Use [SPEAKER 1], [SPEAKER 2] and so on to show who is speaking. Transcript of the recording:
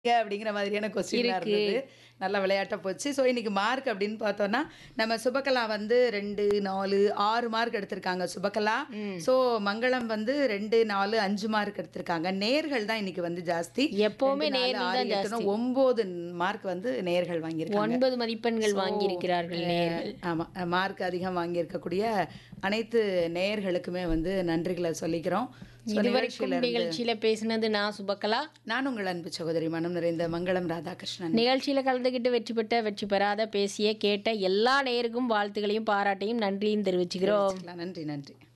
[SPEAKER 1] அப்படிங்கிற மாதிரியான கொஸ்டின்லாம்
[SPEAKER 2] இருக்கு.
[SPEAKER 1] இருந்தது. நல்ல விளையாட்டா போச்சு. ஸோ இன்னைக்கு மார்க் அப்படின்னு பார்த்தோம்னா, நம்ம சுபகலா வந்து 2, 4, 6 மார்க் எடுத்திருக்காங்க சுபகலா.
[SPEAKER 2] ம்.
[SPEAKER 1] ஸோ மங்களம் வந்து 2, 4, 5 மார்க் எடுத்திருக்காங்க. நேர்கள் தான் இன்னைக்கு வந்து ஜாஸ்தி.
[SPEAKER 2] எப்பவுமே
[SPEAKER 1] 2, 4,
[SPEAKER 2] நேர்கள்
[SPEAKER 1] 6,
[SPEAKER 2] தான்
[SPEAKER 1] 8,
[SPEAKER 2] ஜாஸ்தி.
[SPEAKER 1] 9 மார்க் வந்து நேர்கள் வாங்கியிருக்காங்க.
[SPEAKER 2] 9 மதிப்பெண்கள்
[SPEAKER 1] ஸோ,
[SPEAKER 2] வாங்கியிருக்கிறார்கள்
[SPEAKER 1] அ
[SPEAKER 2] நேயர்கள்.
[SPEAKER 1] ஆமா. மார்க் அதிகம் வாங்கியிருக்கக்கூடிய அனைத்து நேயர்களுக்குமே வந்து நன்றிகளை சொல்லிக்கிறோம். ஸோ
[SPEAKER 2] இதுவரைக்கும்
[SPEAKER 1] நிகழ்ச்சியில இருந்து
[SPEAKER 2] நிகழ்ச்சியில பேசினது நான் சுபகலா
[SPEAKER 1] நான் உங்கள் அன்பு சகோதரி மனம் நிறைந்த மங்களம் ராதாகிருஷ்ணன்.
[SPEAKER 2] நிகழ்ச்சியில கலந்துக்கிட்டு வெற்றி பெற்ற வெற்றி பெறாத பேசிய கேட்ட எல்லா நேயருக்கும் வாழ்த்துகளையும் பாராட்டையும் நன்றியும் தெரிவிச்சுக்கிறோம்
[SPEAKER 1] தெரிவிச்சுக்கலாம். நன்றி நன்றி